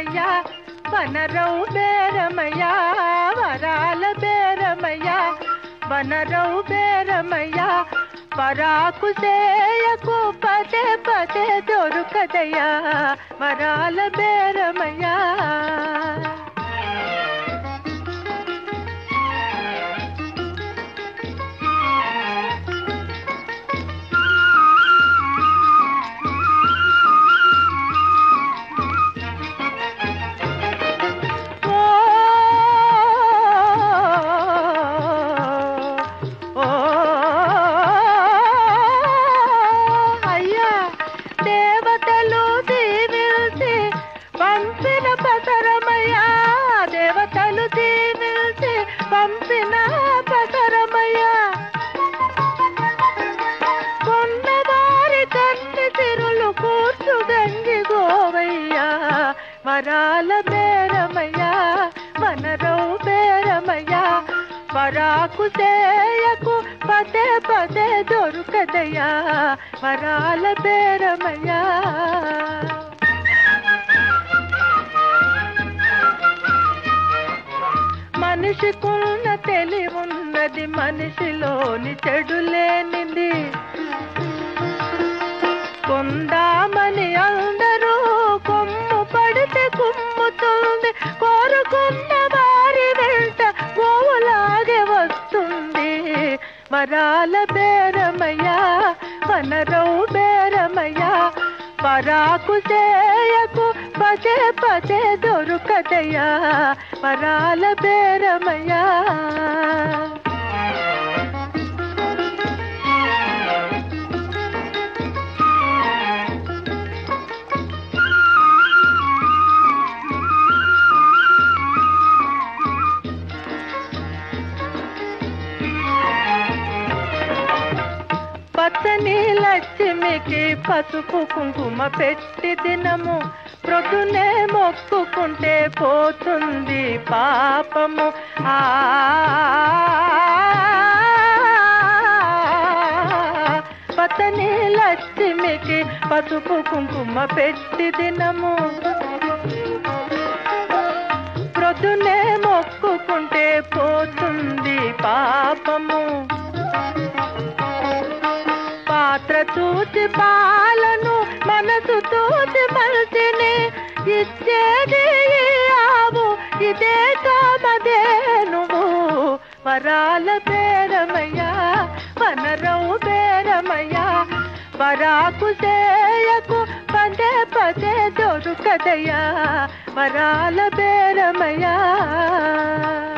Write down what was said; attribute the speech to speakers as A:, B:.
A: బేరమయ్యా వనరవు బేరమయ్యా వరాల బేరమయ్యా వనరవు బేరమయ్యా పరాకు చేయకు పదే పదే దొరుకదయ్యా వరాల బేరమయ్యా ఓ ఓ అయ్యా దేవతలు దీవిల్చి పంపిన పసరమయ్యా దేవతలు దీవిల్చి పంపిన పసరమయ్యా కొన్నవారి కన్ని తిరులు కూర్చు గంగి గోవయ్యా వరాల బేరమయ్యా వనరవు బేరమయ్యా వరాకు చేయకు పదే పదే దొరుకదయ్యా వరాల బేరమయ్యా మనిషికున్న తెలివున్నది మనిషిలోని చెడు లేనిది కొందామని అందరూ కొమ్ము పడితే కుమ్ముతుంది కోరుకున్న వారి వెంట గోవులాగే వస్తుంది వరాల బేరమయ్యా వనరవు బేరమయ్యా పరాకు చేయకు పదే పదే దొరుకదయ్యా వరాల బేరమయ్యా పచ్చని లక్ష్మికి పసుపు కుంకుమ పెట్టి దినము ప్రొద్దునే మొక్కుకుంటే పోతుంది పాపము ఆ పచ్చని లక్ష్మికి పసుపు కుంకుమ పెట్టి దినము ప్రొద్దునే మొక్కుకుంటే పోతుంది పాపము పాత్ర చూసి పాలను మనసు చూసి మనిషిని ఇచ్చేది ఈ ఆవు ఇదే కామదే నువ్వు వరాల బేరమయ్యా వనరవు బేరమయ్యా వరాకు చేయకు పదే పదే దొరుకదయ్యా వరాల బేరమయ్యా